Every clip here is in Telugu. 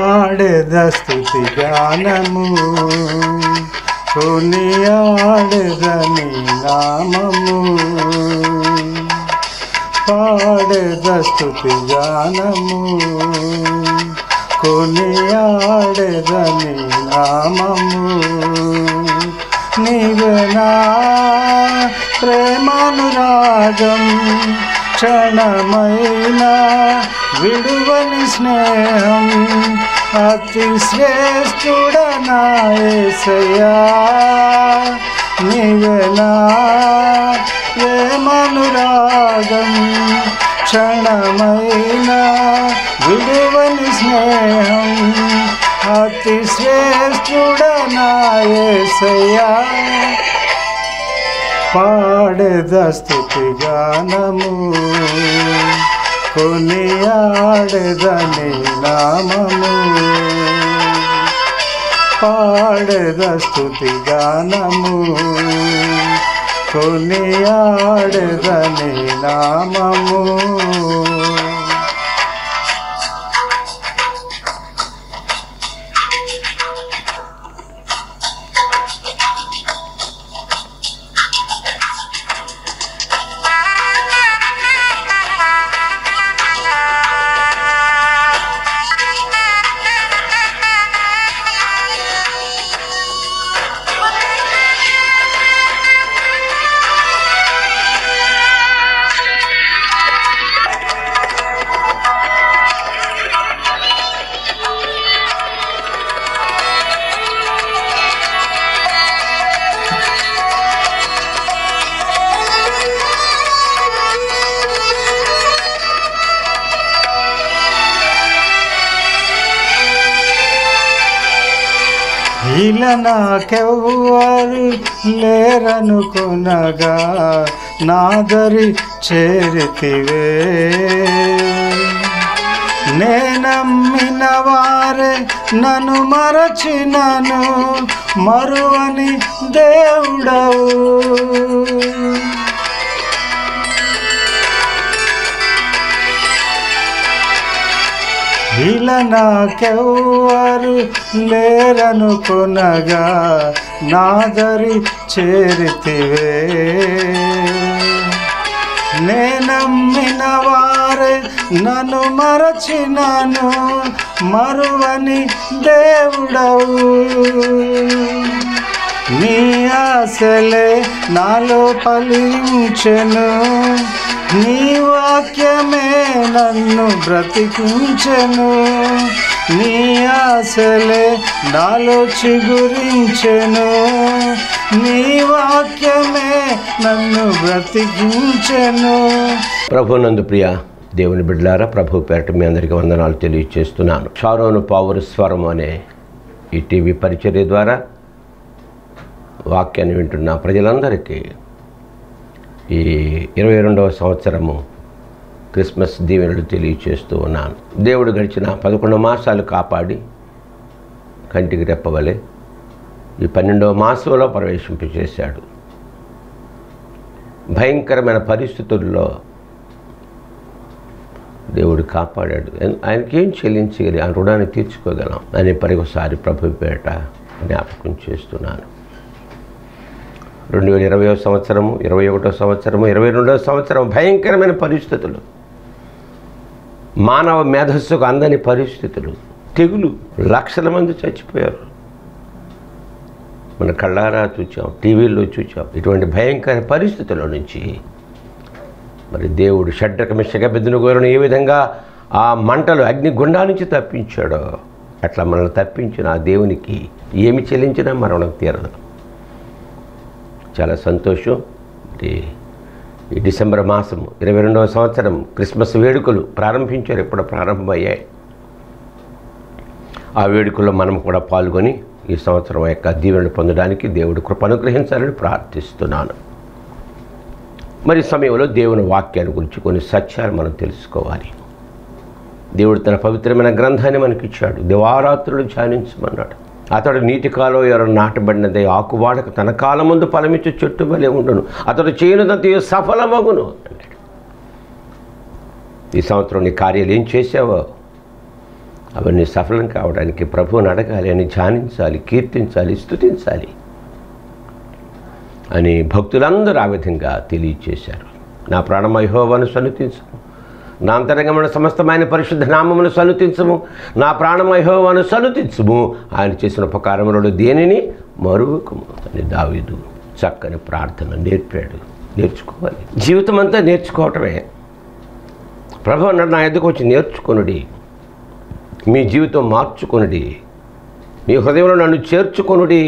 పాడెద స్థుతి గానము కొనియాడెదని నామము పాడెద స్థుతి గానము కొనియాడెదని నామము నీవేనా ప్రేమానురాగం క్షణమైన విడువని స్నేహం అతి శ్రేష్ఠుడనాయసయ్యా నీవేనా ప్రేమానురాగం క్షణమైన విడువని స్నేహం అతి శ్రేష్ఠుడనాయసయ్యా పాడెద స్థుతి గానము కొనియాడెదని నామము పాడెద స్థుతి గానము కొనియాడెదని నామము ఇలా నాకెవ్వరు లేరనుకునగా నాదరి చేరితివే నేనమ్మిన వారే నన్ను మరచినను మరువని దేవుడవు ఇలా నాకెవ్వరు లేరనుకునగా నాదరి చేరితివే నేనమ్మిన వారే నన్ను మరచినాను మరువని దేవుడవు నీ ఆశలే నాలో ఫలించెను నీ వాక్యమే నన్ను బ్రతికించెను నీ ఆశలే నాలో చిగురించెను నీ వాక్యమే నన్ను బ్రతికించెను ప్రభునందు ప్రియ దేవుని బిడ్డలారా ప్రభు పేరట మీ అందరికీ వందనాలు తెలియజేస్తున్నాను షారోను పావురు స్వరం అనే ఈ టీవీ పరిచర్య ద్వారా వాక్యాన్ని వింటున్న ప్రజలందరికీ ఈ ఇరవై రెండవ సంవత్సరము క్రిస్మస్ దీవెనలు తెలియచేస్తూ ఉన్నాను దేవుడు గడిచిన పదకొండు మాసాలు కాపాడి కంటికి రెప్పవలే ఈ పన్నెండవ మాసంలో ప్రవేశింపచేశాడు భయంకరమైన పరిస్థితుల్లో దేవుడు కాపాడాడు ఎన్- ఆయనకేం చెల్లించగలి ఆ రుణాన్ని తీర్చుకోగలం అని పరిఒకసారి ప్రభు పేట జ్ఞాపకం చేస్తున్నాను రెండు వేల ఇరవై సంవత్సరము ఇరవై ఒకటో సంవత్సరము ఇరవై రెండవ సంవత్సరం భయంకరమైన పరిస్థితులు మానవ మేధస్సుకు అందని పరిస్థితులు తెగులు లక్షల మంది చచ్చిపోయారు మన కళ్ళారా చూచాం టీవీల్లో చూచాం ఇటువంటి భయంకర పరిస్థితుల నుంచి మరి దేవుడు షడ్రక మిషక బెదిన గోరను ఏ విధంగా ఆ మంటలు అగ్నిగుండా నుంచి తప్పించాడో అట్లా మనల్ని తప్పించిన ఆ దేవునికి ఏమి చెల్లించినా మరణం తీరదు చాలా సంతోషం ఇది ఈ డిసెంబర్ మాసం ఇరవై రెండవ సంవత్సరం క్రిస్మస్ వేడుకలు ప్రారంభించారు ఎప్పుడు ప్రారంభమయ్యాయి ఆ వేడుకల్లో మనం కూడా పాల్గొని ఈ సంవత్సరం యొక్క దీవెనలు పొందడానికి దేవుడు కృప అనుగ్రహించాలని ప్రార్థిస్తున్నాను మరి ఈ సమయంలో దేవుని వాక్యాన్ని గురించి కొన్ని సత్యాలు మనం తెలుసుకోవాలి దేవుడు తన పవిత్రమైన గ్రంథాన్ని మనకిచ్చాడు దివారాత్రులు ధ్యానించమన్నాడు అతడు నీటి కాలో ఎవరు నాటబడినదే ఆకువాడక తన కాలం ముందు ఫలమిచ్చు చెట్టు వలె ఉండును అతడు చేయనుదంత సఫలమగును అన్నాడు ఈ సంవత్సరం నీ కార్యాలు ఏం చేసావో అవన్నీ సఫలం కావడానికి ప్రభువుని అడగాలి అని ధ్యానించాలి కీర్తించాలి స్తుతించాలి అని భక్తులందరూ ఆ విధంగా తెలియచేశారు నా ప్రాణమయహోవను సన్నిధించము నా అంతరంగమైన సమస్తమైన పరిశుద్ధ నామమును సన్నిధించము నా ప్రాణమయహోవను సన్నిధించము ఆయన చేసిన ఉపకారములలో దేనిని మరువకము అని దావీదు చక్కని ప్రార్థన నేర్పాడు నేర్చుకోవాలి జీవితం అంతా నేర్చుకోవటమే ప్రభు అన్నాడు నా ఎదుకు వచ్చి నేర్చుకొనుడి మీ జీవితం మార్చుకొనుడి మీ హృదయంలో నన్ను చేర్చుకొనుడి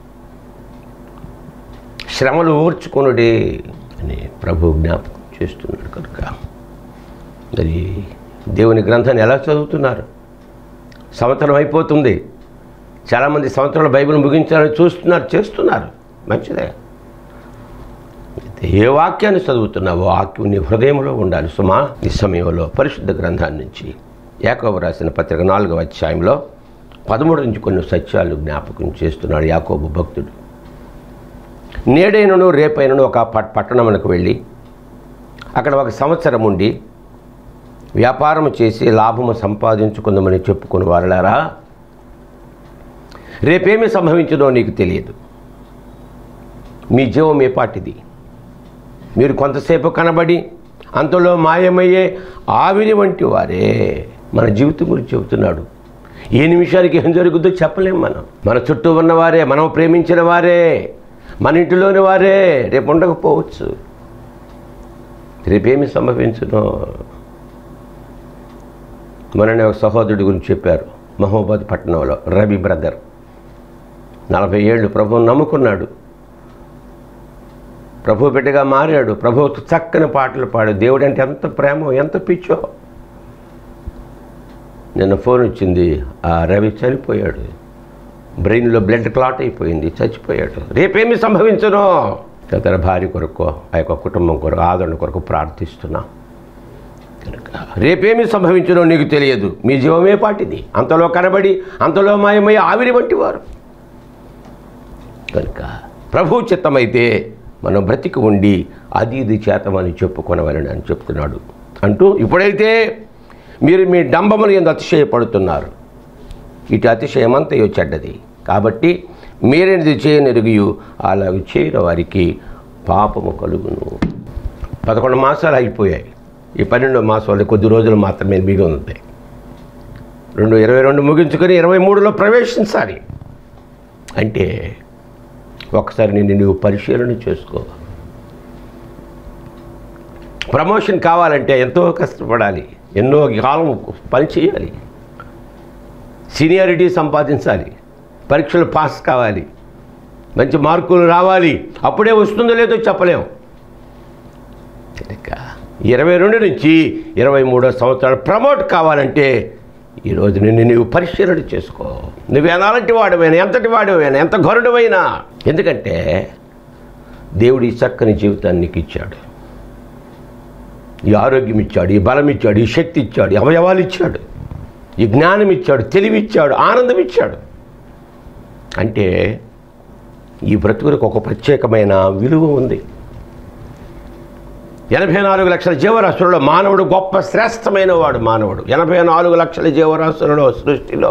శ్రమలు ఓర్చుకొనుడి అని ప్రభు జ్ఞాపకం చేస్తున్నాడు కనుక మరి దేవుని గ్రంథాన్ని ఎలా చదువుతున్నారు సంవత్సరం అయిపోతుంది చాలామంది సంవత్సరాలు బైబిల్ ముగించాలని చూస్తున్నారు చేస్తున్నారు మంచిదే అయితే ఏ వాక్యాన్ని చదువుతున్నావో వాక్యం నీ హృదయంలో ఉండాలి సుమా ఈ సమయంలో పరిశుద్ధ గ్రంథాన్ని నుంచి యాకోబు రాసిన పత్రిక నాలుగవ అధ్యాయంలో పదమూడు నుంచి కొన్ని సత్యాలు జ్ఞాపకం చేస్తున్నాడు యాకోబు భక్తుడు నేడైనను రేపైనను ఒక పట్ పట్టణమునకు వెళ్ళి అక్కడ ఒక సంవత్సరం ఉండి వ్యాపారం చేసి లాభము సంపాదించుకుందామని చెప్పుకుని వారలారా రేపేమి సంభవించదో నీకు తెలియదు మీ జీవం ఏ పాటిది మీరు కొంతసేపు కనబడి అంతలో మాయమయ్యే ఆవిరి వంటి వారే మన జీవితం గురించి చెబుతున్నాడు ఏ నిమిషానికి ఏం జరుగుతుందో చెప్పలేం మనం మన చుట్టూ ఉన్నవారే మనం ప్రేమించిన వారే మన ఇంటిలోని వారే రేపు ఉండకపోవచ్చు రేపేమి సంభవించునో మననే ఒక సహోదరుడి గురించి చెప్పారు మహోబాద్ పట్టణంలో రవి బ్రదర్ నలభై ఏళ్ళు ప్రభువుని నమ్ముకున్నాడు ప్రభు బిడ్డగా మారాడు ప్రభు చక్కని పాటలు పాడు దేవుడు అంటే ఎంత ప్రేమ ఎంత పిచ్చో నిన్న ఫోన్ వచ్చింది ఆ రవి చనిపోయాడు బ్రెయిన్లో బ్లడ్ క్లాట్ అయిపోయింది చచ్చిపోయాడు రేపేమి సంభవించను తన భార్య కొరకు ఆ యొక్క కుటుంబం కొరకు ఆదరణ కొరకు ప్రార్థిస్తున్నా కనుక రేపేమి సంభవించనో నీకు తెలియదు మీ జీవమే పాటిది అంతలో కనబడి అంతలో మాయమై ఆవిరి వంటి వారు కనుక ప్రభు చిత్తమైతే మనం బ్రతికి ఉండి అది ఇది చేతమని చెప్పుకొనవలని అని చెప్తున్నాడు అంటూ ఇప్పుడైతే మీరు మీ డంబములు ఎందు అతిశయపడుతున్నారు ఇటు అతిశయమంతయో చెడ్డది కాబట్టి మీరేది చేయనెరుగియు అలాగ చేయని వారికి పాపము కలుగును పదకొండు మాసాలు అయిపోయాయి ఈ పన్నెండో మాసాలు కొద్ది రోజులు మాత్రమే మిగి ఉంది రెండు ఇరవై రెండు ముగించుకొని ఇరవై మూడులో ప్రవేశించాలి అంటే ఒకసారి నిన్ను నువ్వు పరిశీలన చేసుకో ప్రమోషన్ కావాలంటే ఎంతో కష్టపడాలి ఎన్నో కాలం పని చేయాలి సీనియారిటీ సంపాదించాలి పరీక్షలు పాస్ కావాలి మంచి మార్కులు రావాలి అప్పుడే వస్తుందో లేదో చెప్పలేం కనుక ఇరవై రెండు నుంచి ఇరవై మూడో సంవత్సరాలు ప్రమోట్ కావాలంటే ఈరోజు నిన్ను నీవు పరిశీలన చేసుకో నువ్వు ఎలాంటి వాడువైనా ఎంతటి వాడువైనా ఎంత గరుడువైనా ఎందుకంటే దేవుడు ఈ చక్కని జీవితాన్ని నీకు ఇచ్చాడు ఈ ఆరోగ్యం ఇచ్చాడు ఈ బలం ఇచ్చాడు ఈ శక్తి ఇచ్చాడు ఈ అవయవాలు ఇచ్చాడు ఈ జ్ఞానం ఇచ్చాడు తెలివి ఇచ్చాడు ఆనందం ఇచ్చాడు అంటే ఈ బ్రతుకులకు ఒక ప్రత్యేకమైన విలువ ఉంది ఎనభై నాలుగు లక్షల జీవరాశులలో మానవుడు గొప్ప శ్రేష్టమైన వాడు మానవుడు ఎనభై నాలుగు లక్షల జీవరాశులలో సృష్టిలో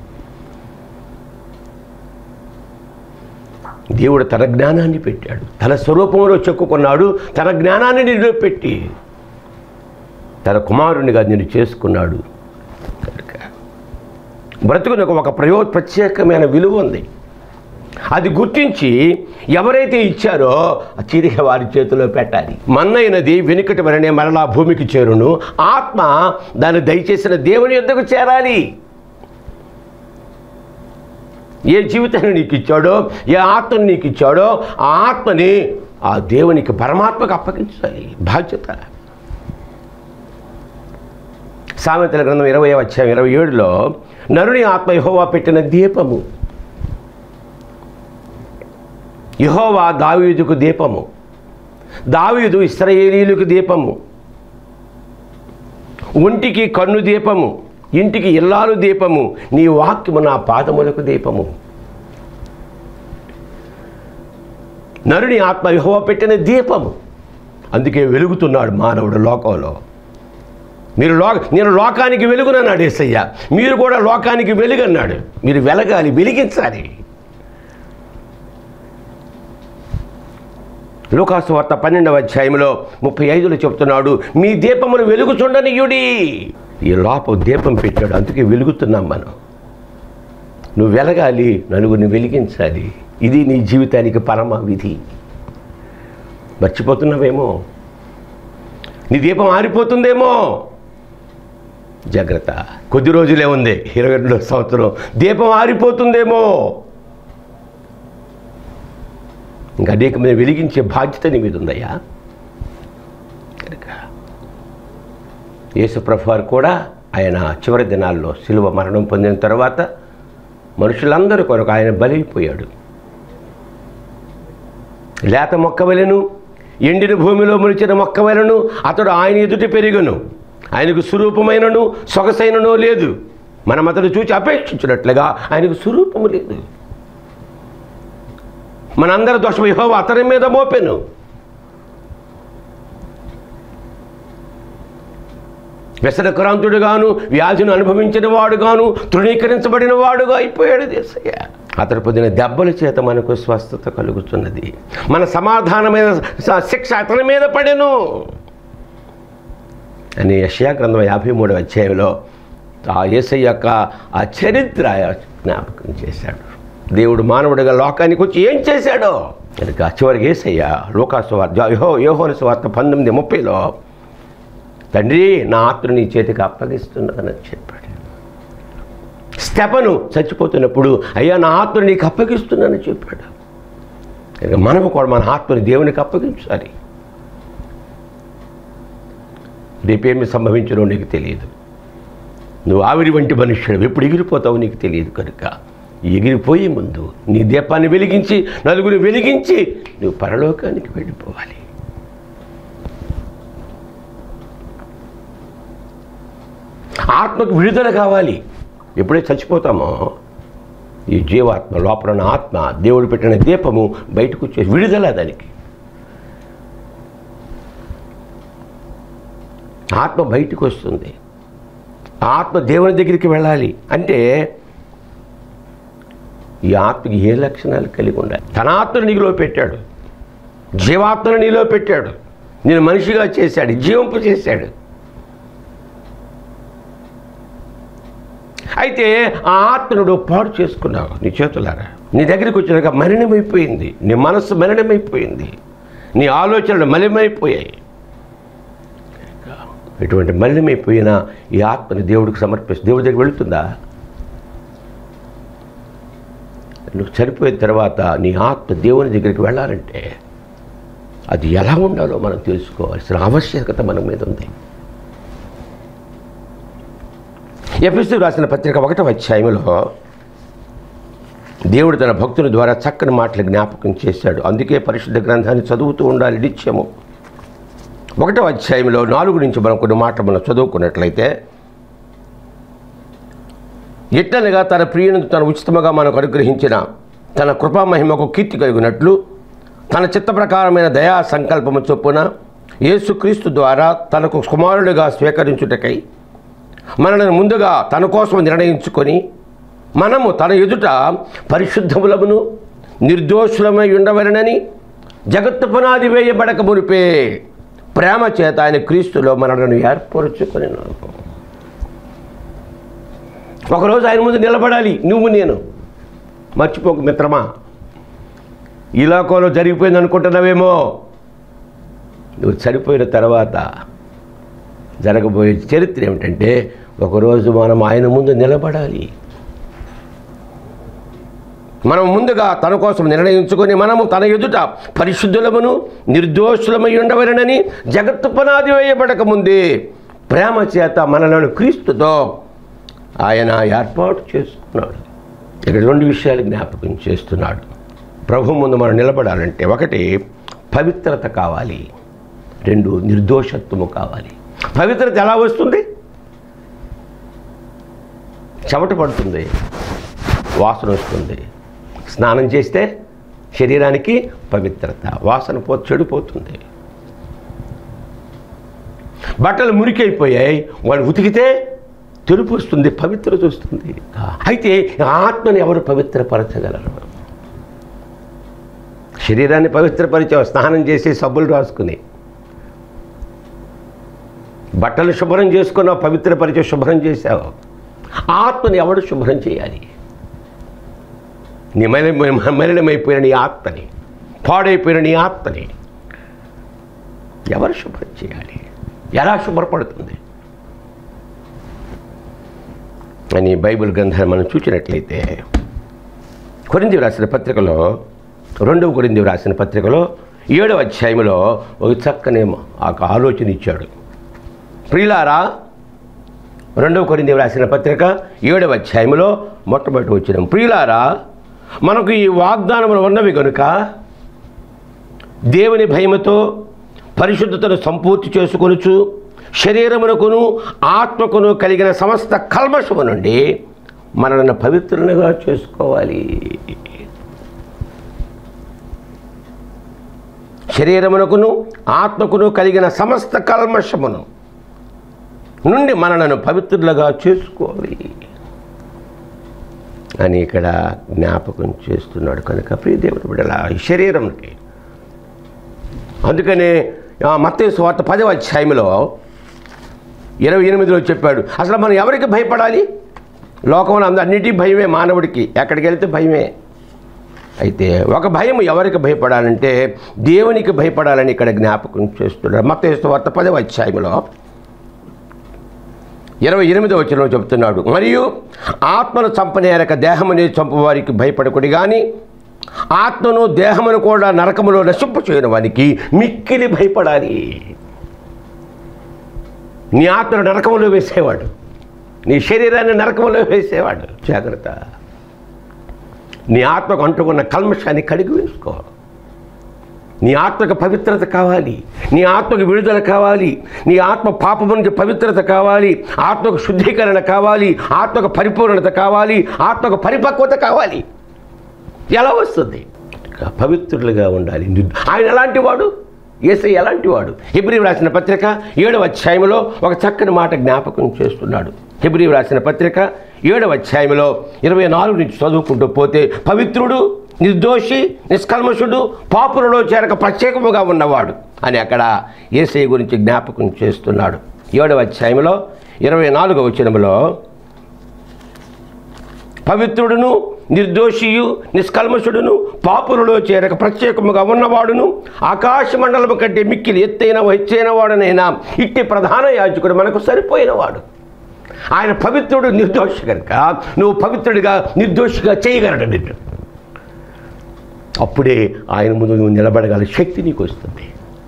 దేవుడు తన జ్ఞానాన్ని పెట్టాడు తన స్వరూపంలో చెక్కుకున్నాడు తన జ్ఞానాన్ని నిలబెట్టి తన కుమారునిగా నేను చేసుకున్నాడు కనుక బ్రతుకునకు ఒక ప్రయో ప్రత్యేకమైన విలువ ఉంది అది గుర్తించి ఎవరైతే ఇచ్చారో ఆ తిరిగి వారి చేతిలో పెట్టాలి మన్నైనది వెనుకటి వలనే మరలా భూమికి చేరును ఆత్మ దాన్ని దయచేసిన దేవుని యొద్దకు చేరాలి ఏ జీవితాన్ని నీకు ఇచ్చాడో ఏ ఆత్మని నీకు ఇచ్చాడో ఆ ఆత్మని ఆ దేవునికి పరమాత్మకు అప్పగించాలి బాధ్యత సామెతల గ్రంథం ఇరవై వచ్చాం ఇరవై ఏడులో నరుని ఆత్మ యహోవా పెట్టిన దీపము యహోవా దావీదుకు దీపము దావీదు ఇస్రాయేలీలకు దీపము ఒంటికి కన్ను దీపము ఇంటికి ఇల్లాలు దీపము నీ వాక్యము నా పాదములకు దీపము నరుని ఆత్మ యహోవా పెట్టిన దీపము అందుకే వెలుగుతున్నాడు మానవుడు లోకంలో మీరు లో నేను లోకానికి వెలుగునన్నాడు ఏసయ్య మీరు కూడా లోకానికి వెలుగన్నాడు మీరు వెలగాలి వెలిగించాలి లోకాసు వార్త పన్నెండవ అధ్యాయంలో ముప్పై ఐదులో చెప్తున్నాడు మీ దీపమును వెలుగు చూడనీయుడి ఈ లోపం దీపం పెట్టాడు అందుకే వెలుగుతున్నాం మనం నువ్వు వెలగాలి నలుగురిని వెలిగించాలి ఇది నీ జీవితానికి పరమ విధి మర్చిపోతున్నావేమో నీ దీపం ఆరిపోతుందేమో జాగ్రత్త కొద్ది రోజులే ఉంది ఇరవై రెండో సంవత్సరం దీపం ఆరిపోతుందేమో ఇంకా అనేక మంది వెలిగించే బాధ్యత నీ మీద ఉందయ్యా కనుక యేసుప్రభు వారు కూడా ఆయన చివరి దినాల్లో శిలువ మరణం పొందిన తర్వాత మనుషులందరూ కొరకు ఆయన బలైపోయాడు లేత మొక్క వలెను ఎండిన భూమిలో మొలిచిన మొక్క వలెను అతడు ఆయన ఎదుట పెరిగను ఆయనకు స్వరూపమైనను సొగసైనను లేదు మనం అతడు చూచి అపేక్షించినట్లుగా ఆయనకు స్వరూపము లేదు మనందరి దోషం యెహోవా అతని మీద మోపెను వ్యసనక్రాంతుడుగాను వ్యాధిని అనుభవించిన వాడుగాను తృణీకరించబడిన వాడుగా అయిపోయాడు దేశయ్య అతడు పొందిన దెబ్బల చేత మనకు స్వస్థత కలుగుతున్నది మన సమాధానమైన స- శిక్ష అతని మీద పడెను అని యషయా గ్రంథం యాభై మూడవ అధ్యాయంలో ఆ యేసయ్య యొక్క ఆ చరిత్ర జ్ఞాపకం చేశాడు దేవుడు మానవుడిగా లోకానికి వచ్చి ఏం చేశాడో కనుక చివరికి ఏసయ్య లోకాసు వార్త యోహో యోహోని వార్త పంతొమ్మిది ముప్పైలో తండ్రి నా ఆత్మ నీ చేతికి అప్పగిస్తున్నానని చెప్పాడు స్టెపను చచ్చిపోతున్నప్పుడు అయ్యా నా ఆత్మ నీకు అప్పగిస్తున్నానని చెప్పాడు కనుక మనము కూడా మన ఆత్మని దేవునికి అప్పగించాలి రేపేమి సంభవించడో నీకు తెలియదు నువ్వు ఆవిరి వంటి మనుష్యుడు ఎప్పుడు ఎగిరిపోతావో నీకు తెలియదు కనుక ఎగిరిపోయే ముందు నీ దీపాన్ని వెలిగించి నలుగురు వెలిగించి నువ్వు పరలోకానికి వెళ్ళిపోవాలి ఆత్మకు విడుదల కావాలి ఎప్పుడైతే చచ్చిపోతామో ఈ జీవాత్మ లోపల ఉన్న ఆత్మ దేవుడు పెట్టిన దీపము బయటకు వచ్చే విడుదల దానికి ఆత్మ బయటకు వస్తుంది ఆత్మ దేవుని దగ్గరికి వెళ్ళాలి అంటే ఈ ఆత్మకి ఏ లక్షణాలు కలిగి ఉండాలి తన ఆత్మను నీలో పెట్టాడు జీవాత్మను నీలో పెట్టాడు నేను మనిషిగా చేశాడు జీవింపు చేశాడు అయితే ఆ ఆత్మను పాడు చేసుకున్నావు నీ చేతులారా నీ దగ్గరికి వచ్చినాక మలినమైపోయింది నీ మనస్సు మలినమైపోయింది నీ ఆలోచనలు మలినమైపోయాయి ఇటువంటి మలినమైపోయిన ఈ ఆత్మని దేవుడికి సమర్పిస్తే దేవుడి దగ్గర వెళుతుందా నువ్వు చనిపోయిన తర్వాత నీ ఆత్మ దేవుని దగ్గరికి వెళ్ళాలంటే అది ఎలా ఉండాలో మనం తెలుసుకోవాల్సిన ఆవశ్యకత మన మీద ఉంది ఎఫ్ఎస్సి రాసిన పత్రిక ఒకటవ అధ్యాయంలో దేవుడు తన భక్తుని ద్వారా చక్కని మాటలు జ్ఞాపకం చేశాడు అందుకే పరిశుద్ధ గ్రంథాన్ని చదువుతూ ఉండాలి నిత్యము ఒకటవ అధ్యాయంలో నాలుగు నుంచి మనం కొన్ని మాటలు మనం చదువుకున్నట్లయితే ఎట్లనగా తన ప్రియుని తన ఉచితముగా మనకు అనుగ్రహించిన తన కృపామహిమకు కీర్తి కలిగినట్లు తన చిత్త ప్రకారమైన దయా సంకల్పము చొప్పున యేసుక్రీస్తు ద్వారా తనకు కుమారుడిగా స్వీకరించుటకై మనల్ని ముందుగా తన కోసం నిర్ణయించుకొని మనము తన ఎదుట పరిశుద్ధములమును నిర్దోషులమై ఉండవలనని జగత్తు పునాది వేయబడక మునిపే ప్రేమ చేత ఆయన క్రీస్తులో మనలను ఏర్పరచుకొని ఒకరోజు ఆయన ముందు నిలబడాలి నువ్వు నేను మర్చిపోకు మిత్రమా ఈ లోకంలో జరిగిపోయింది అనుకుంటున్నావేమో నువ్వు చనిపోయిన తర్వాత జరగబోయే చరిత్ర ఏమిటంటే ఒకరోజు మనం ఆయన ముందు నిలబడాలి మనం ముందుగా తన కోసం నిర్ణయించుకొని మనము తన ఎదుట పరిశుద్ధులమును నిర్దోషులమై ఉండవలనని జగత్తు పునాది వేయబడక ముందే ప్రేమ చేత మనలను క్రీస్తుతో ఆయన ఏర్పాటు చేసుకున్నాడు ఇక్కడ రెండు విషయాలు జ్ఞాపకం చేస్తున్నాడు ప్రభు ముందు మనం నిలబడాలంటే ఒకటి పవిత్రత కావాలి రెండు నిర్దోషత్వము కావాలి పవిత్రత ఎలా వస్తుంది చెమట పడుతుంది వాసన వస్తుంది స్నానం చేస్తే శరీరానికి పవిత్రత వాసన పో చెడిపోతుంది బట్టలు మురికైపోయాయి వాళ్ళు ఉతికితే తెలుపు వస్తుంది పవిత్రత వస్తుంది అయితే ఆత్మని ఎవరు పవిత్రపరచగలరు శరీరాన్ని పవిత్రపరిచావు స్నానం చేసి సబ్బులు రాసుకుని బట్టలు శుభ్రం చేసుకున్నావు పవిత్రపరిచే శుభ్రం చేశావు ఆత్మని ఎవడు శుభ్రం చేయాలి నీ మలి మలినమైపోయిన నీ ఆత్మని పాడైపోయిన నీ ఆత్మని ఎవరు శుభ్రం చేయాలి ఎలా శుభ్రపడుతుంది అని బైబిల్ గ్రంథాన్ని మనం చూసినట్లయితే కొరింది రాసిన పత్రికలో రెండవ కొరింది రాసిన పత్రికలో ఏడవ అధ్యాయంలో ఒక చక్కని ఆ ఆలోచన ఇచ్చాడు ప్రియులారా రెండవ కొరింది రాసిన పత్రిక ఏడవ అధ్యాయంలో మొట్టమొదటి వచ్చిన ప్రియులారా మనకు ఈ వాగ్దానములు ఉన్నవి కనుక దేవుని భయముతో పరిశుద్ధతను సంపూర్తి చేసుకొనుచు శరీరమునకును ఆత్మకును కలిగిన సమస్త కల్మషము నుండి మనల్ని పవిత్రులుగా చేసుకోవాలి శరీరమునకును ఆత్మకును కలిగిన సమస్త కల్మషమును నుండి మనలను పవిత్రులుగా చేసుకోవాలి అని ఇక్కడ జ్ఞాపకం చేస్తున్నాడు కనుక ప్రియదేవుడు బిడ్డల ఈ శరీరంకి అందుకనే మత్తయి స్వార్థ పదవ అధ్యాయంలో ఇరవై ఎనిమిదిలో చెప్పాడు అసలు మనం ఎవరికి భయపడాలి లోకంలో అంద అన్నిటి భయమే మానవుడికి ఎక్కడికి వెళ్తే భయమే అయితే ఒక భయం ఎవరికి భయపడాలంటే దేవునికి భయపడాలని ఇక్కడ జ్ఞాపకం చేస్తున్నాడు మత్తయి స్వార్థ పదవ అధ్యాయంలో ఇరవై ఎనిమిదో వచ్చిన చెప్తున్నాడు మరియు ఆత్మను చంపనేరక దేహముని చంపువారికి భయపడకుడి కానీ ఆత్మను దేహమును కూడా నరకములో నశింపు చేయని వానికి మిక్కిలి భయపడాలి నీ ఆత్మను నరకములో వేసేవాడు నీ శరీరాన్ని నరకములో వేసేవాడు జాగ్రత్త నీ ఆత్మకు అంటుకున్న కల్మషాన్ని కడిగి వేసుకో నీ ఆత్మకు పవిత్రత కావాలి నీ ఆత్మకు విడుదల కావాలి నీ ఆత్మ పాపం నుంచి పవిత్రత కావాలి ఆత్మకు శుద్ధీకరణ కావాలి ఆత్మకు పరిపూర్ణత కావాలి ఆత్మకు పరిపక్వత కావాలి ఎలా వస్తుంది పవిత్రులుగా ఉండాలి ఆయన ఎలాంటి వాడు ఏసై ఎలాంటి వాడు హిబ్రీ రాసిన పత్రిక ఏడవ అధ్యాయంలో ఒక చక్కని మాట జ్ఞాపకం చేస్తున్నాడు హిబ్రీ రాసిన పత్రిక ఏడవ అధ్యాయంలో ఇరవై నాలుగు నుంచి చదువుకుంటూ పోతే పవిత్రుడు నిర్దోషి నిష్కల్మషుడు పాపులలో చేరక ప్రత్యేకముగా ఉన్నవాడు అని అక్కడ ఏసై గురించి జ్ఞాపకం చేస్తున్నాడు ఏడవ అధ్యాయంలో ఇరవై నాలుగవ వచనములో పవిత్రుడును నిర్దోషియు నిష్కల్మషుడును పాపులలో చేరక ప్రత్యేకముగా ఉన్నవాడును ఆకాశ మండలము కంటే మిక్కిలి ఎత్తైన హెచ్చైన వాడునైనా ఇట్టి ప్రధాన యాజకుడు మనకు సరిపోయినవాడు ఆయన పవిత్రుడు నిర్దోషి కనుక నువ్వు పవిత్రుడిగా నిర్దోషిగా చేయగలడు నిన్ను అప్పుడే ఆయన ముందు నువ్వు నిలబడగల శక్తి నీకు వస్తుంది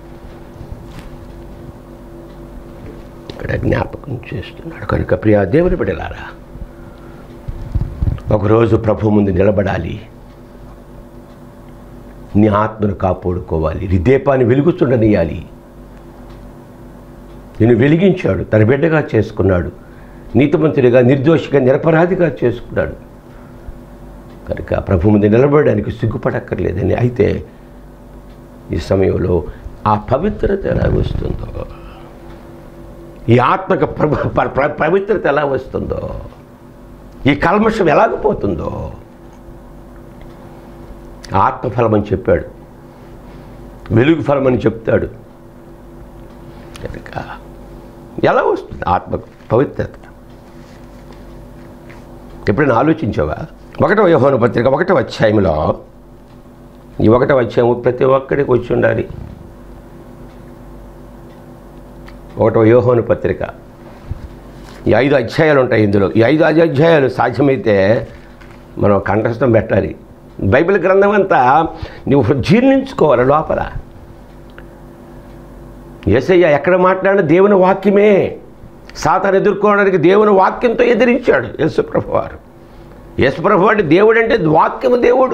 ఇక్కడ జ్ఞాపకం చేస్తున్నాడు కనుక ప్రియా దేవుని బిడ్డలారా ఒకరోజు ప్రభు ముందు నిలబడాలి నీ ఆత్మను కాపాడుకోవాలి నీ దీపాన్ని వెలుగుతుండనియాలి నేను వెలిగించాడు తన బిడ్డగా చేసుకున్నాడు నీతిమంతుడిగా నిర్దోషిగా నిరపరాధిగా చేసుకున్నాడు కనుక ప్రభు ముందు నిలబడడానికి సిగ్గుపడక్కర్లేదని అయితే ఈ సమయంలో ఆ పవిత్రత ఎలా వస్తుందో ఈ ఆత్మక ప్రభు ప- ప- పవిత్రత ఎలా వస్తుందో ఈ కల్మషం ఎలాగపోతుందో ఆత్మఫలం అని చెప్పాడు వెలుగు ఫలం అని చెప్తాడు కనుక ఎలా వస్తుంది ఆత్మ పవిత్రత ఎప్పుడైనా ఆలోచించావా ఒకటో యోహోను పత్రిక ఒకటో అధ్యాయంలో ఈ ఒకటో అధ్యాయం ప్రతి ఒక్కడికి వచ్చి ఉండాలి ఒకటో యోహోను పత్రిక ఈ ఐదు అధ్యాయాలు ఉంటాయి ఇందులో ఈ ఐదు ఐదు అధ్యాయాలు సాధ్యమైతే మనం కంఠస్థం పెట్టాలి బైబిల్ గ్రంథం అంతా నువ్వు జీర్ణించుకోవాలి లోపల ఏసయ్య ఎక్కడ మాట్లాడిన దేవుని వాక్యమే సాతాను ఎదుర్కోవడానికి దేవుని వాక్యంతో ఎదిరించాడు యేసుప్రభు వారు యేసుప్రభు అంటే దేవుడు అంటే వాక్యము దేవుడు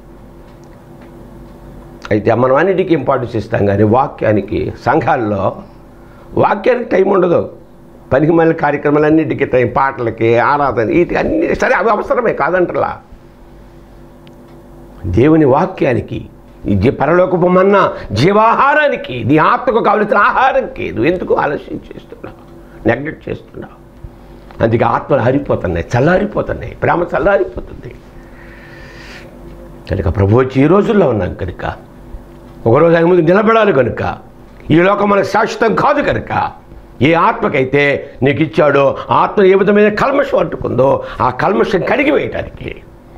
అయితే మనం అన్నిటికీ ఇంపార్టెన్స్ ఇస్తాం కానీ వాక్యానికి సంఘాల్లో వాక్యానికి టైం ఉండదు పనికి మళ్ళీ కార్యక్రమాలన్నిటికీ టైం పాటలకి ఆరాధన వీటికి అన్ని సరే అవి అవసరమే కాదంటలా దేవుని వాక్యానికి ఈ జీ పరలోకపు మన్నా జీవాహారానికి నీ ఆత్మకు కావలసిన ఆహారంకి నువ్వు ఎందుకు ఆలస్యం చేస్తున్నావు నెగ్లెక్ట్ చేస్తున్నావు అందుకే ఆత్మలు ఆరిపోతున్నాయి చల్లారిపోతున్నాయి ప్రేమ చల్లారిపోతుంది కనుక ప్రభు వచ్చి ఈ రోజుల్లో ఉన్నాం కనుక ఒకరోజు ఆయన ముందు నిలబడాలి కనుక ఈ లోకం మనకు శాశ్వతం కాదు కనుక ఏ ఆత్మకైతే నీకు ఇచ్చాడో ఆత్మ ఏ విధమైన కల్మషం అంటుకుందో ఆ కల్మషం కడిగి వేయటానికి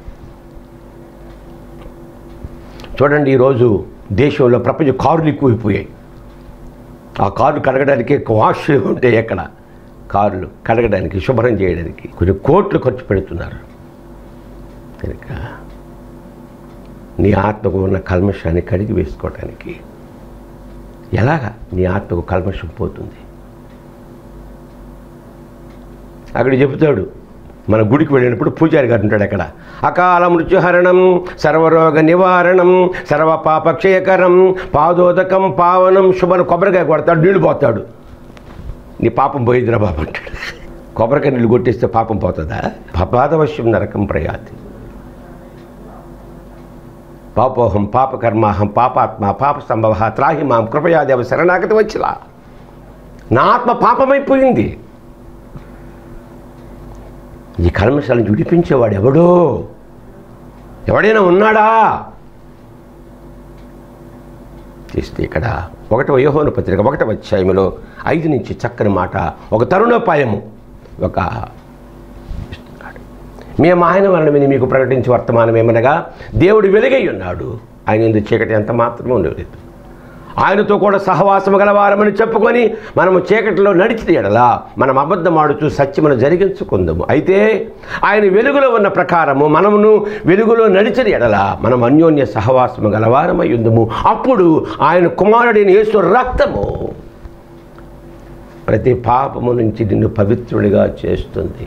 చూడండి ఈరోజు దేశంలో ప్రపంచ కారులు ఎక్కువైపోయాయి ఆ కార్లు కడగడానికి వాష్ ఉంటాయి ఎక్కడ కార్లు కడగడానికి శుభ్రం చేయడానికి కొన్ని కోట్లు ఖర్చు పెడుతున్నారు కనుక నీ ఆత్మకు ఉన్న కల్మషాన్ని కడిగి వేసుకోవడానికి ఎలాగా నీ ఆత్మకు కల్మషం పోతుంది అక్కడ చెబుతాడు మన గుడికి వెళ్ళినప్పుడు పూజారి గారు ఉంటాడు అక్కడ అకాల మృత్యుహరణం సర్వరోగ నివారణం సర్వ పాపక్షయకరం పాదోదకం పావనం శుభ్రం కొబ్బరికాయ కొడతాడు నీళ్లు పోతాడు నీ పాపం పోయిద్దిరా బాబు అంటాడు కొబ్బరికాయ నీళ్ళు కొట్టేస్తే పాపం పోతుందా పపాదవశ్యం నరకం ప్రయాతి పాపోహం పాపకర్మాహం పాపాత్మ పాప సంభవ త్రాహి మాం కృపయాదేవ శరణాగతి వచ్చిలా నా ఆత్మ పాపమైపోయింది ఈ కల్మశాలను విడిపించేవాడు ఎవడో ఎవడైనా ఉన్నాడా చేస్తే ఇక్కడ ఒకటవ యోహోను పత్రిక ఒకటవ అధ్యాయంలో ఐదు నుంచి చక్కని మాట ఒక తరుణోపాయము ఒక ఇస్తున్నాడు మేము ఆయన వలన మీకు ప్రకటించి వర్తమానం ఏమనగా దేవుడు వెలుగై ఉన్నాడు ఆయన ఎందుకు చీకటి ఎంత మాత్రమూ లేదు ఆయనతో కూడా సహవాసము గలవారమని చెప్పుకొని మనము చీకటిలో నడిచిన ఎడలా మనం అబద్ధమాడుచు సత్యమును జరిగించుకుందాము అయితే ఆయన వెలుగులో ఉన్న ప్రకారము మనమును వెలుగులో నడిచిన ఎడల మనం అన్యోన్య సహవాసము గలవారమై ఉందము అప్పుడు ఆయన కుమారుడైన యేసు రక్తము ప్రతి పాపము నుంచి నిన్ను పవిత్రుడిగా చేస్తుంది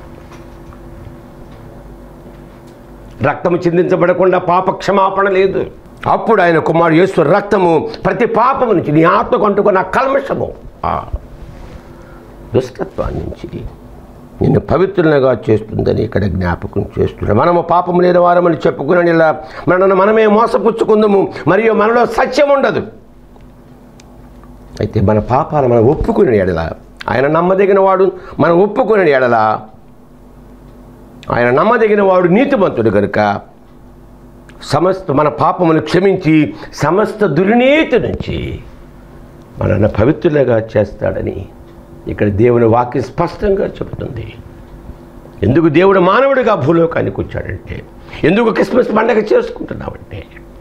రక్తము చిందించబడకుండా పాప క్షమాపణ లేదు అప్పుడు ఆయన కుమారుడు యేసు రక్తము ప్రతి పాపము నుంచి నీ ఆత్మకు అంటుకున్న కల్మషము ఆ దుష్టత్వాన్ని నుంచి నిన్ను పవిత్రులుగా చేస్తుందని ఇక్కడ జ్ఞాపకం చేస్తున్నాడు మనము పాపము లేని వారమని చెప్పుకుని ఇలా మనను మనమే మోసపుచ్చుకుందాము మరియు మనలో సత్యం ఉండదు అయితే మన పాపాలు మనం ఒప్పుకునే ఎడల ఆయన నమ్మదగిన వాడు మనం ఒప్పుకునే ఎడల ఆయన నమ్మదగిన వాడు నీతిమంతుడు కనుక సమస్త మన పాపమును క్షమించి సమస్త దుర్నీతి నుంచి మనల్ని పవిత్రులుగా చేస్తాడని ఇక్కడ దేవుని వాక్యం స్పష్టంగా చెబుతుంది ఎందుకు దేవుడు మానవుడిగా భూలోకానికి వచ్చాడంటే ఎందుకు క్రిస్మస్ పండగ చేసుకుంటున్నామంటే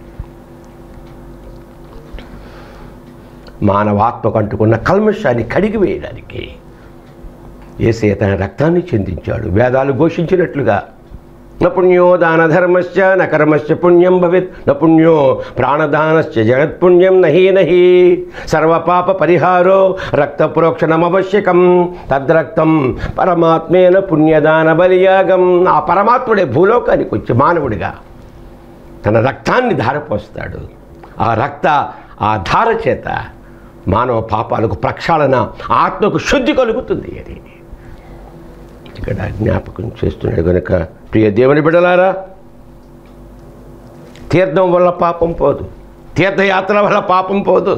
మానవాత్మకు అంటుకున్న కల్మషాన్ని కడిగి వేయడానికి ఏసే తన రక్తాన్ని చెందించాడు వేదాలు ఘోషించినట్లుగా నపుణ్యో దానధర్మశ్చ నకర్మశ్చ పుణ్యం భవేత్ నపుణ్యో ప్రాణదానశ్చ జగత్పుణ్యం నహి నహి సర్వపాప పరిహారో రక్త ప్రోక్షణమవశ్యకం తద్రక్తం పరమాత్మేన పుణ్యదాన బలియాగం ఆ పరమాత్ముడే భూలోకానికి వచ్చి మానవుడిగా తన రక్తాన్ని ధారపోస్తాడు ఆ రక్త ఆ ధార చేత మానవ పాపాలకు ప్రక్షాళన ఆత్మకు శుద్ధి కలుగుతుంది అని ఇక్కడ జ్ఞాపకం చేస్తున్నాడు కనుక ప్రియ దేవుని బిడలారా తీర్థం వల్ల పాపం పోదు తీర్థయాత్ర వల్ల పాపం పోదు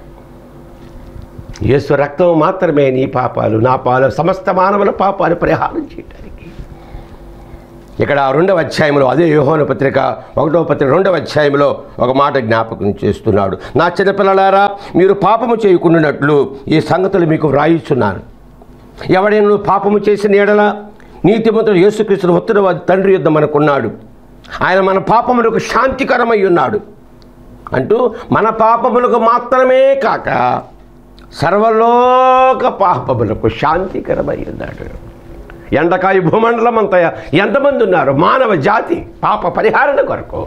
యేసు రక్తం మాత్రమే నీ పాపాలు నా పాలు సమస్త మానవుల పాపాలు పరిహారం చేయడానికి ఇక్కడ రెండవ అధ్యాయంలో అదే యోహోన పత్రిక ఒకటవ పత్రిక రెండవ అధ్యాయంలో ఒక మాట జ్ఞాపకం చేస్తున్నాడు నా చిన్నపిల్లలారా మీరు పాపము చేయకుండానట్లు ఈ సంగతులు మీకు వ్రాయిస్తున్నాను ఎవడైనా నువ్వు పాపము చేసిన ఎడల నీతిమంతుడు యేసుక్రీస్తుని ఉత్తర తండ్రి యుద్ధం మనకున్నాడు ఆయన మన పాపములకు శాంతికరమై ఉన్నాడు అంటూ మన పాపములకు మాత్రమే కాక సర్వలోక పాపములకు శాంతికరమై ఉన్నాడు ఎండకాయ భూమండలం అంతా ఎంతమంది ఉన్నారు మానవ జాతి పాప పరిహారణ కొరకు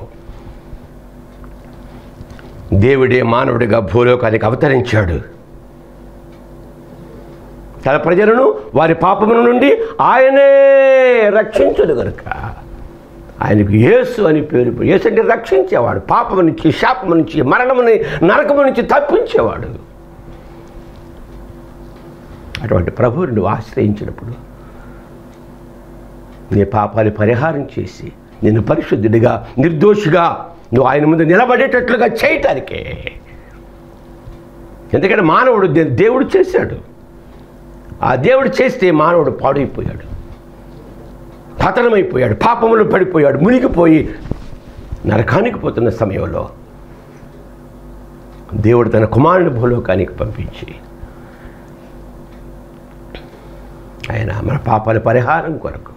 దేవుడే మానవుడిగా భూలోకానికి అవతరించాడు తన ప్రజలను వారి పాపముల నుండి ఆయనే రక్షించుడు కనుక ఆయనకు యేసు అని పేరు యేసు అంటే రక్షించేవాడు పాపము నుంచి శాపము నుంచి మరణముని నరకము నుంచి తప్పించేవాడు అటువంటి ప్రభువుని నువ్వు ఆశ్రయించినప్పుడు నీ పాపాలు పరిహారం చేసి నిన్ను పరిశుద్ధుడిగా నిర్దోషిగా నువ్వు ఆయన ముందు నిలబడేటట్లుగా చేయటానికే ఎందుకంటే మానవుడు దే- దేవుడు చేశాడు ఆ దేవుడు చేస్తే మానవుడు పాడైపోయాడు పతనమైపోయాడు పాపములు పడిపోయాడు మునిగిపోయి నరకానికి పోతున్న సమయంలో దేవుడు తన కుమారుని భూలోకానికి పంపించి ఆయన మన పాపాల పరిహారం కొరకు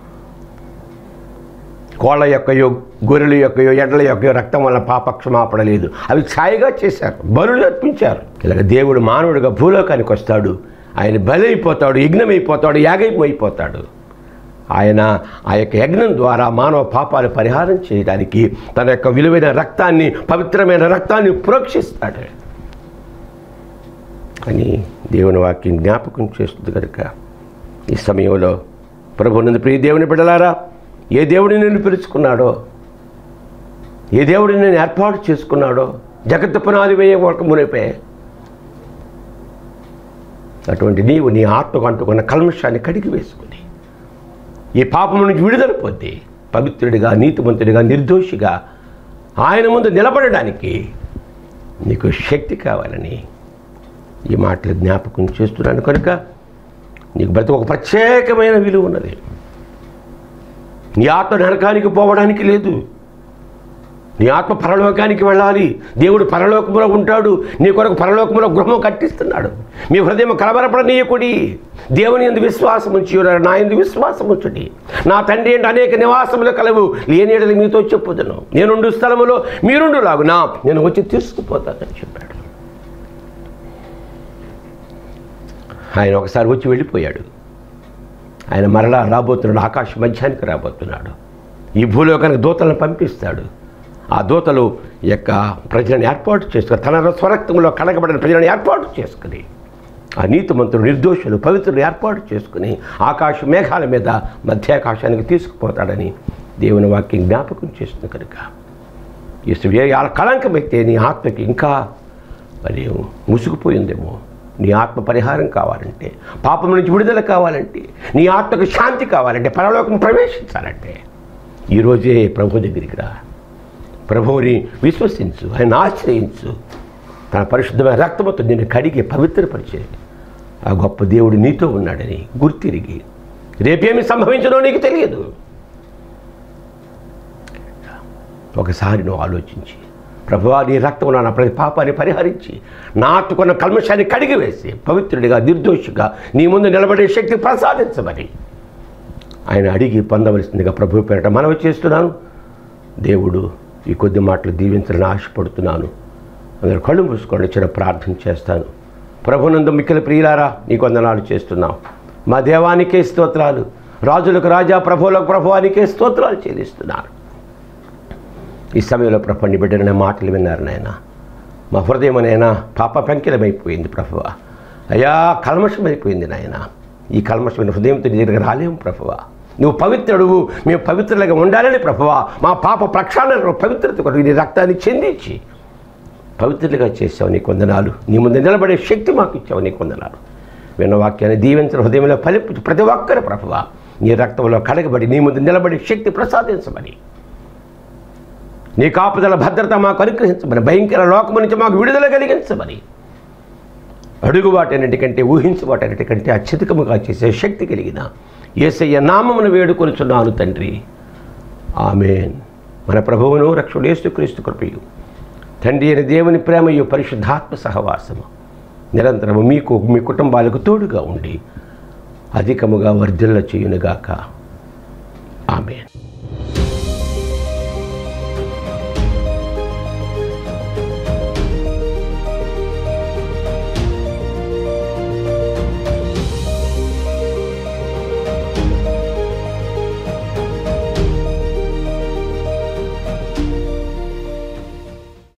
కోళ్ళ యొక్కయో గొర్రెల యొక్కయో ఎడ్ల యొక్కయో రక్తం వల్ల పాప క్షమాపణ లేదు అవి ఛాయగా చేశారు బలులు అర్పించారు ఇలాగ దేవుడు మానవుడిగా భూలోకానికి వస్తాడు ఆయన బలైపోతాడు యజ్ఞమైపోతాడు యాగమైపోతాడు ఆయన ఆ యొక్క యజ్ఞం ద్వారా మానవ పాపాలు పరిహారం చేయడానికి తన యొక్క విలువైన రక్తాన్ని పవిత్రమైన రక్తాన్ని ప్రోక్షిస్తాడు అని దేవుని వాక్యం జ్ఞాపకం చేస్తుంది కనుక ఈ సమయంలో ప్రభునందు ప్రియ దేవుని బిడ్డలారా ఏ దేవుడిని నేను పిలుచుకున్నాడో ఏ దేవుడిని నేను ఏర్పాటు చేసుకున్నాడో జగత్తు పునాది వేయ ఒక మునిపే అటువంటి నీవు నీ ఆత్మకు అంటుకున్న కల్మషాన్ని కడిగి వేసుకుని ఈ పాపం నుంచి విడుదల పొంది పవిత్రుడిగా నీతిమంతుడిగా నిర్దోషిగా ఆయన ముందు నిలబడడానికి నీకు శక్తి కావాలని ఈ మాటలు జ్ఞాపకం చేస్తున్నాను కనుక నీకు బ్రతుకు ఒక ప్రత్యేకమైన విలువ ఉన్నది నీ ఆత్మ నరకానికి పోవడానికి లేదు నీ ఆత్మ పరలోకానికి వెళ్ళాలి దేవుడు పరలోకములో ఉంటాడు నీ కొరకు పరలోకములో గృహం కట్టిస్తున్నాడు మీ హృదయం కలవరపడనీయకుడి దేవుని ఎందు విశ్వాసం ఉంచి ఉన్నారు. నా ఎందు విశ్వాసం ఉంచుడి నా తండ్రి ఏంటి అనేక నివాసములు కలవు లేని మీతో చెప్పుదును నేనుండు స్థలములో మీరుండు లాగునా నేను వచ్చి తీసుకుపోతానని చెప్పాడు ఆయన ఒకసారి వచ్చి వెళ్ళిపోయాడు ఆయన మరలా రాబోతున్నాడు ఆకాశ మధ్యానికి రాబోతున్నాడు ఈ భూలోకానికి దూతలను పంపిస్తాడు ఆ దూతలు ఈ యొక్క ప్రజలను ఏర్పాటు చేసుకుని తన స్వరక్తంలో కడగబడిన ప్రజలను ఏర్పాటు చేసుకుని ఆ నీతిమంతుడు నిర్దోషులు పవిత్రులు ఏర్పాటు చేసుకుని ఆకాశ మేఘాల మీద మధ్యాకాశానికి తీసుకుపోతాడని దేవుని వాక్యం జ్ఞాపకం చేస్తుంది కనుక ఈ ఏ కళంకమైతే నీ ఆత్మకి ఇంకా మరి ముసుగుపోయిందేమో నీ ఆత్మ పరిహారం కావాలంటే పాపం నుంచి విడుదల కావాలంటే నీ ఆత్మకు శాంతి కావాలంటే పరలోకం ప్రవేశించాలంటే ఈరోజే ప్రభు దగ్గరికి రా ప్రభువుని విశ్వసించు ఆయన ఆశ్రయించు తన పరిశుద్ధమైన రక్తముతో నిన్ను కడిగి పవిత్రపరిచే ఆ గొప్ప దేవుడు నీతో ఉన్నాడని గుర్తిరిగి రేపేమి సంభవించదో నీకు తెలియదు ఒకసారి నువ్వు ఆలోచించి ప్రభువా నీ రక్తం నా ప్రతి పాపాన్ని పరిహరించి నా ఆత్మకున్న కల్మషాన్ని కడిగి వేసి పవిత్రుడిగా నిర్దోషిగా నీ ముందు నిలబడే శక్తి ప్రసాదించమని ఆయన అడిగి పొందవలసిందిగా ప్రభు పేరట మనవి చేస్తున్నాను దేవుడు ఈ కొద్ది మాటలు దీవించాలని ఆశపడుతున్నాను అందరూ కళ్ళు మూసుకోండి చిన్న ప్రార్థన చేస్తాను ప్రభునందు మిక్కిలి ప్రియులారా నీ కొందనాలు చేస్తున్నాం మా దేవానికే స్తోత్రాలు రాజులకు రాజా ప్రభువులకు ప్రభువానికే స్తోత్రాలు చెల్లిస్తున్నాను ఈ సమయంలో ప్రభు నీ బిడ్డన మాటలు విన్నారు నాయన మా హృదయమనైనా పాప పెంకిలమైపోయింది ప్రభువ అయ్యా కల్మషమైపోయింది నాయన ఈ కల్మషమైన హృదయంతో నీ దగ్గర రాలేము ప్రభువ నువ్వు పవిత్రుడువు మేము పవిత్రులుగా ఉండాలని ప్రభువ మా పాప ప్రక్షాళన పవిత్రత కొరకు నీ రక్తాన్ని చెందించి పవిత్రులుగా చేసావు నీ కొందనాలు నీ ముందు నిలబడే శక్తి మాకు ఇచ్చావు నీ కొందనాలు విన్న వాక్యాన్ని దీవించిన హృదయంలో ఫలింపు ప్రతి ఒక్కరు ప్రభువ నీ రక్తంలో కడగబడి నీ ముందు నిలబడే శక్తి ప్రసాదించమని నీ కాపుదల భద్రత మాకు అనుగ్రహించమని భయంకర లోకము నుంచి మాకు విడుదల కలిగించమని అడుగు వాటన్నిటికంటే ఊహించు వాటన్నిటికంటే అత్యధికముగా చేసే శక్తి కలిగిన ఏసయ్య నామమును వేడుకొనుచున్నాను తండ్రి ఆమెన్ మన ప్రభువును రక్షుడు యేసుక్రీస్తు కృపయు తండ్రి అయిన దేవుని ప్రేమయు పరిశుద్ధాత్మ సహవాసము నిరంతరము మీకు మీ కుటుంబాలకు తోడుగా ఉండి అధికముగా వర్ధిల్ల చేయునుగాక